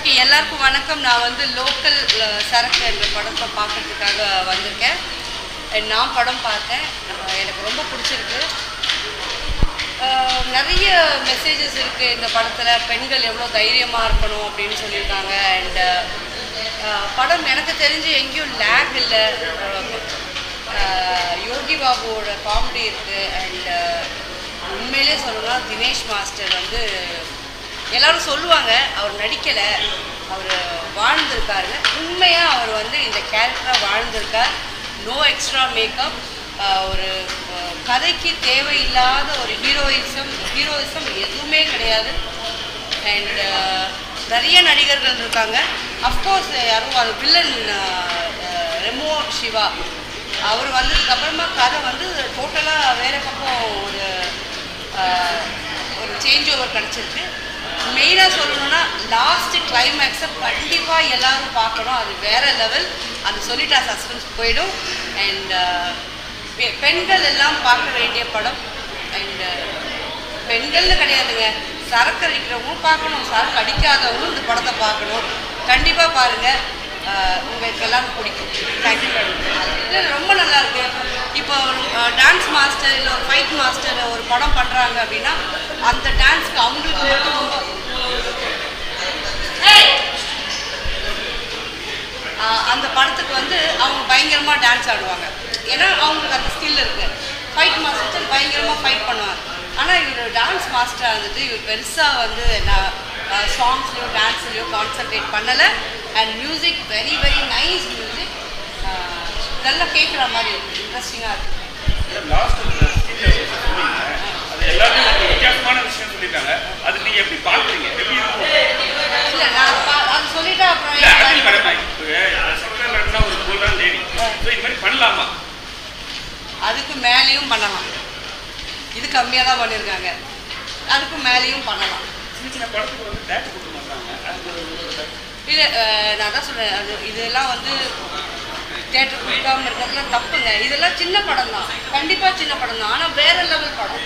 Okay எல்லாருக்கும் வணக்கம் நான் வந்து லோக்கல் சரக்கு என்ற படத்தை பார்க்கறதுக்காக வந்திருக்கேன் And நான் படம் பார்த்தேன் அஹ் எனக்கு ரொம்ப பிடிச்சிருக்கு அஹ் நிறைய மெசேஜஸ் இருக்குது இந்த படத்தில் பெண்கள் எவ்வளோ தைரியமாக இருக்கணும் அப்படின்னு சொல்லியிருக்காங்க அண்ட் படம் எனக்கு தெரிஞ்சு எங்கேயும் லேக் இல்லை யோகி பாபுவோட காமெடி இருக்குது அண்ட் உண்மையிலே சொல்லணும்னா தினேஷ் மாஸ்டர் வந்து எல்லாரும் சொல்லுவாங்க அவர் நடிக்கலை அவர் வாழ்ந்திருக்காரு உண்மையாக அவர் வந்து இந்த கேரக்டராக வாழ்ந்திருக்கார் நோ எக்ஸ்ட்ரா மேக்கப் ஒரு அஹ், கதைக்கு தேவையில்லாத ஒரு ஹீரோயிசம் ஹீரோயிசம் எதுவுமே கிடையாது அண்ட் நிறைய நடிகர்கள் இருக்காங்க அஃப்கோர்ஸ் யாரும் அது வில்லன் ரெமோ சிவா அவர் வந்ததுக்கு அப்புறமா கதை வந்து டோட்டலாக வேற பக்கம் ஒரு ஆஹ், ஒரு சேஞ்ச் ஓவர் கிடச்சிருக்கு மெயினாக சொல்லணும்னா லாஸ்ட் கிளைமேக்ஸை கண்டிப்பாக எல்லாரும் பார்க்கணும் அது வேற லெவல் அது சொல்லிட்டா சஸ்பென்ஸ் போயிடும் அண்ட் பெண்கள் எல்லாம் பார்க்க வேண்டிய படம் அண்ட் பெண்கள்னு கிடையாதுங்க சரக்கு அடிக்கிறவங்களும் பார்க்கணும் சரக்கு அடிக்காதவங்களும் இந்த படத்தை பார்க்கணும் கண்டிப்பாக பாருங்கள் உங்களுக்கு எல்லாரும் பிடிக்கும் தேங்க்யூ இல்லை ரொம்ப நல்லா இருக்கு இப்போ ஒரு டான்ஸ் மாஸ்டர் இல்லை ஒரு ஃபைட் மாஸ்டர் ஒரு படம் பண்ணுறாங்க அப்படின்னா அந்த டான்ஸ்க்கு அவங்களுக்கு மட்டும் ரொம்ப ஏய்! ஆஹ் அந்த படத்துக்கு வந்து அவங்க பயங்கரமாக டான்ஸ் ஆடுவாங்க ஏன்னா அவங்களுக்கு அந்த ஸ்கில் இருக்குது ஃபைட் மாஸ்டர் பயங்கரமாக ஃபைட் பண்ணுவாங்க ஆனால் இவர் டான்ஸ் மாஸ்டராக இருந்துட்டு இவர் பெருசாக வந்து நான் சாங்ஸ்லையோ டான்ஸ்லையோ கான்சன்ட்ரேட் பண்ணலை and music very very nice music நல்லா கேட்குற மாதிரி இருக்குது இன்ட்ரெஸ்டிங்காக இருக்குது லாஸ்ட் சொன்னீங்க அது எல்லாமே ஒரு வித்தியாசமான விஷயம் சொல்லிட்டாங்க அது நீங்க எப்படி பாக்குறீங்க எப்படி இருக்கும் இல்லை நான் பா- அது சொல்லிட்டா அப்புறம் இல்ல ஏன் அரசியல் கடமை இப்போ செகண்ட் மேடம்னா ஒரு கோல்டான லேடி ஸோ இது மாதிரி பண்ணலாமா அதுக்கு மேலேயும் பண்ணலாம் இது கம்மியாக தான் பண்ணியிருக்காங்க அதுக்கு மேலேயும் பண்ணலாம் சின்ன சின்ன படத்துக்கு வந்து டேட்டு கொடுக்க மாட்டாங்க அது ஒரு இல்லை நான் தான் சொல்கிறேன் அது இதெல்லாம் வந்து தேட்டர் கொடுக்காம இருக்கிறதுலாம் தப்புங்க இதெல்லாம் சின்ன படம் தான் கண்டிப்பாக சின்ன படம் தான் ஆனால் வேற லெவல் படம்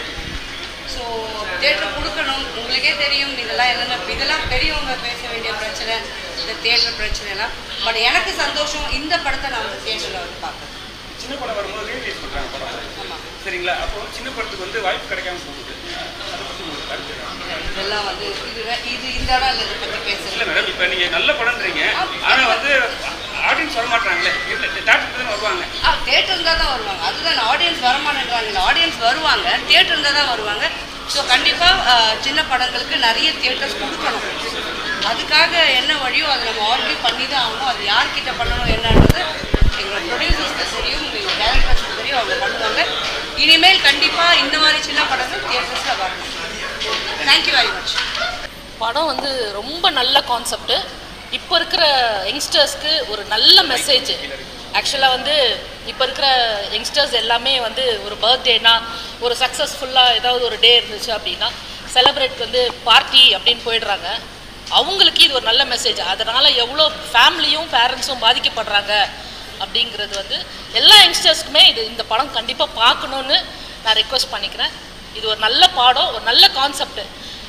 ஸோ தேட்டர் கொடுக்கணும் உங்களுக்கே தெரியும் இதெல்லாம் என்னென்ன இதெல்லாம் பெரியவங்க பேச வேண்டிய பிரச்சனை இந்த தேட்டர் பிரச்சனைலாம் பட் எனக்கு சந்தோஷம் இந்த படத்தை நான் வந்து தேட்டரில் வந்து பார்க்குறேன் சின்ன படம் வரும்போது ரீலீஸ் பண்றாங்க படம் ஆமாம் சரிங்களா அப்போ சின்ன படத்துக்கு வந்து வாய்ப்பு கிடைக்காம போகுது அதை பத்தி உங்களுக்கு கருத்து என்ன? இதெல்லாம் வந்து இது வே- இது இந்த இடம் இல்லை இதை பற்றி இல்ல பேசுறது மேடம் இப்போ நீங்க நல்ல படம்ன்றீங்க ஆனா வந்து ஆடியன்ஸ் வர மாட்டாங்களே இல்ல தேட்டருக்கு தானே வருவாங்க ஆ தேட்டர் இருந்தால் தான் வருவாங்க அதுதான் ஆடியன்ஸ் வரமாட்டேன்றாங்க ஆடியன்ஸ் வருவாங்க தேட்டர் இருந்தால் தான் வருவாங்க ஸோ கண்டிப்பாக சின்ன படங்களுக்கு நிறைய தியேட்டர்ஸ் கொடுக்கணும் அதுக்காக என்ன வழியோ அதை நம்ம ஆர்கியூ பண்ணி தான் ஆகணும் அது யார்கிட்ட பண்ணணும் என்னன்றது எங்களோட ப்ரொடியூசர்ஸ்க்கு தெரியும் எங்கள் டேரக்டர்ஸ்க்கு தெரியும் அவங்க பண்ணுவாங்க இனிமேல் கண்டிப்பாக இந்த மாதிரி சின்ன படங்கள் தியேட்டர்ஸில் வரணும் தேங்க்யூ வெரி மச் படம் வந்து ரொம்ப நல்ல கான்செப்ட் இப்போ இருக்கிற யங்ஸ்டர்ஸ்க்கு ஒரு நல்ல மெசேஜ் ஆக்சுவலாக வந்து இப்போ இருக்கிற யங்ஸ்டர்ஸ் எல்லாமே வந்து ஒரு பர்த்டேனா ஒரு சக்ஸஸ்ஃபுல்லாக ஏதாவது ஒரு டே இருந்துச்சு அப்படின்னா செலிப்ரேட் வந்து பார்ட்டி அப்படின்னு போயிடுறாங்க அவங்களுக்கு இது ஒரு நல்ல மெசேஜ் அதனால் எவ்வளோ ஃபேமிலியும் பேரண்ட்ஸும் பாதிக்கப்படுறாங்க அப்படிங்கிறது வந்து எல்லா யங்ஸ்டர்ஸ்க்குமே இது இந்த படம் கண்டிப்பாக பார்க்கணுன்னு நான் ரெக்வஸ்ட் பண்ணிக்கிறேன் இது ஒரு நல்ல பாடம் ஒரு நல்ல கான்செப்ட்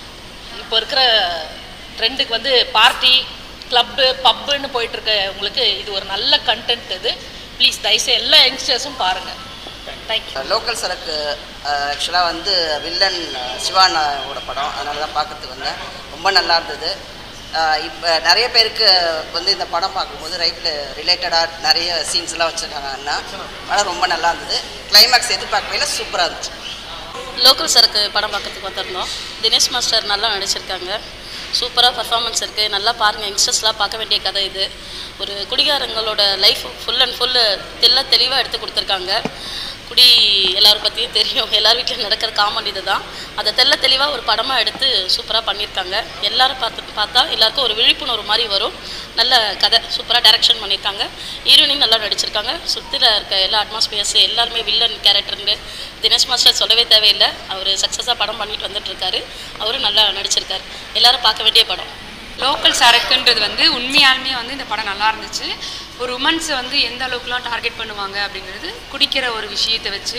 இப்போ இருக்கிற ட்ரெண்டுக்கு வந்து பார்ட்டி கிளப்பு பப்புன்னு போயிட்டு இருக்க உங்களுக்கு இது ஒரு நல்ல கண்டென்ட் இது ப்ளீஸ் தயவுசெய்து எல்லா யங்ஸ்டர்ஸும் பாருங்கள் தேங்க்யூ லோக்கல் சரக்கு ஆக்சுவலாக வந்து வில்லன் அஹ், சிவானாவோட படம் அதனால தான் பார்க்கறதுக்கு வந்தேன் ரொம்ப நல்லா இருந்தது இப்போ நிறைய பேருக்கு வந்து இந்த படம் பார்க்கும்போது ரைட்டில் ரிலேட்டடாக நிறைய சீன்ஸ்லாம் வச்சுருக்காங்க அண்ணா படம் ரொம்ப நல்லா இருந்தது கிளைமேக்ஸ் எதிர்பார்க்கவே இல்லை சூப்பராக இருந்துச்சு லோக்கல் சரக்கு படம் பார்க்கறதுக்கு வந்திருந்தோம் தினேஷ் மாஸ்டர் நல்லா நடிச்சிருக்காங்க சூப்பராக பர்ஃபார்மன்ஸ் இருக்குது நல்லா பாருங்கள் யங்ஸ்டர்ஸ்லாம் பார்க்க வேண்டிய கதை இது ஒரு குடிகாரங்களோட லைஃப் ஃபுல் அண்ட் ஃபுல்லு தெல்ல தெளிவாக எடுத்து கொடுத்துருக்காங்க குடி எல்லாரும் பற்றியும் தெரியும் எல்லார் வீட்டிலும் நடக்கிற காமெடி இது தான் அதை தெல்ல தெளிவாக ஒரு படமாக எடுத்து சூப்பராக பண்ணியிருக்காங்க எல்லாரும் பார்த்து பார்த்தா எல்லாருக்கும் ஒரு விழிப்புணர்வு மாதிரி வரும் நல்ல கதை சூப்பராக டைரக்ஷன் பண்ணியிருக்காங்க ஹீரோயினும் நல்லா நடிச்சிருக்காங்க சுற்றில இருக்க எல்லா அட்மாஸ்பியர்ஸ் எல்லாருமே வில்லன் கேரக்டர்னு தினேஷ் மாஸ்டர் சொல்லவே தேவையில்லை அவர் சக்ஸஸாக படம் பண்ணிட்டு வந்துட்டு இருக்காரு அவரும் நல்லா நடிச்சிருக்காரு எல்லாரும் பார்க்க வேண்டிய படம் லோக்கல் சரக்குன்றது வந்து உண்மையாலுமே வந்து இந்த படம் நல்லா இருந்துச்சு ஒரு உமன்ஸை வந்து எந்த அளவுக்குலாம் டார்கெட் பண்ணுவாங்க அப்படிங்கிறது குடிக்கிற ஒரு விஷயத்தை வச்சு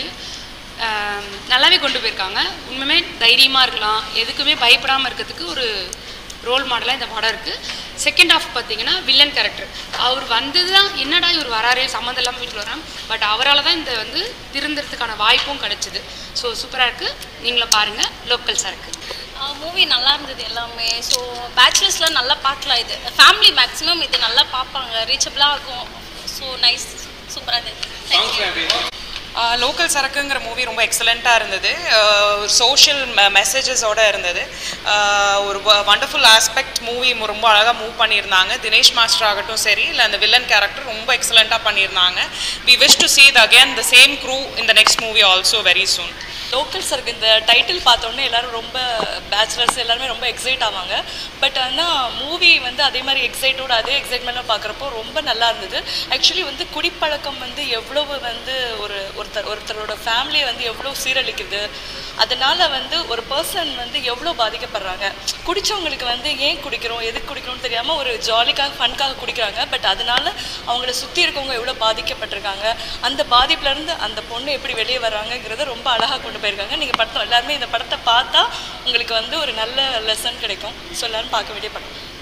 ஆம், நல்லாவே கொண்டு போயிருக்காங்க உண்மையுமே தைரியமாக இருக்கலாம் எதுக்குமே பயப்படாமல் இருக்கிறதுக்கு ஒரு ரோல் மாடலாக இந்த படம் இருக்குது செகண்ட் ஹாஃப் பார்த்தீங்கன்னா வில்லன் கேரக்டர் அவர் வந்தது தான் என்னடா இவர் வராரே சம்மந்தம் இல்லாமல் வீட்டில் வரான் பட் அவரால் தான் இந்த வந்து திருந்துறதுக்கான வாய்ப்பும் கிடைச்சிது ஸோ சூப்பராக இருக்குது நீங்களும் பாருங்கள் லோக்கல் சரக்கு மூவி நல்லா இருந்தது எல்லாமே ஸோ பேச்சுலர்ஸ்லாம் நல்லா பார்க்கலாம் இது ஃபேமிலி மேக்ஸிமம் இது நல்லா பார்ப்பாங்க ரீச்சபிளாக இருக்கும் ஸோ நைஸ் சூப்பராக இருந்தது சாங்ஸ் எப்படி லோக்கல் சரக்குங்கிற மூவி ரொம்ப எக்ஸலண்ட்டாக இருந்தது சோஷியல் மெசேஜஸோட இருந்தது ஆஹ் ஒரு வண்டர்ஃபுல் ஆஸ்பெக்ட் மூவி ரொம்ப அழகாக மூவ் பண்ணியிருந்தாங்க தினேஷ் மாஸ்டர் ஆகட்டும் சரி இல்லை அந்த வில்லன் கேரக்டர் ரொம்ப எக்ஸலண்ட்டாக பண்ணியிருந்தாங்க we wish to see it again the same crew in the next movie also very soon local சர்க்கு இந்த டைட்டில் பார்த்தோன்னே எல்லாரும் ரொம்ப பேச்சுலர்ஸ் எல்லாருமே ரொம்ப எக்ஸைட் ஆவாங்க பட் ஆனால் மூவி வந்து அதே மாதிரி எக்ஸைட்டோட அதே எக்ஸைட்மெண்ட்டாக பார்க்குறப்போ ரொம்ப நல்லா இருந்தது ஆக்சுவலி வந்து குடிப்பழக்கம் வந்து எவ்வளவு வந்து ஒரு ஒருத்தர் ஒருத்தரோட ஃபேமிலியை வந்து எவ்வளோ சீரழிக்குது அதனால வந்து ஒரு பர்சன் வந்து எவ்வளோ பாதிக்கப்படுறாங்க குடிச்சவங்களுக்கு வந்து ஏன் குடிக்கிறோம் எதுக்கு குடிக்கிறோம்னு தெரியாமல் ஒரு ஜாலிக்காக ஃபன்காக குடிக்கிறாங்க பட் அதனால அவங்கள சுற்றி இருக்கவங்க எவ்வளோ பாதிக்கப்பட்டிருக்காங்க அந்த பாதிப்புலேருந்து அந்த பொண்ணு எப்படி வெளியே வர்றாங்கங்கிறத ரொம்ப அழகாக கொண்டு போயிருக்காங்க நீங்கள் படத்தை எல்லாருமே இந்த படத்தை பார்த்தா உங்களுக்கு வந்து ஒரு நல்ல லெசன் கிடைக்கும் ஸோ எல்லாரும் பார்க்க வேண்டிய படம்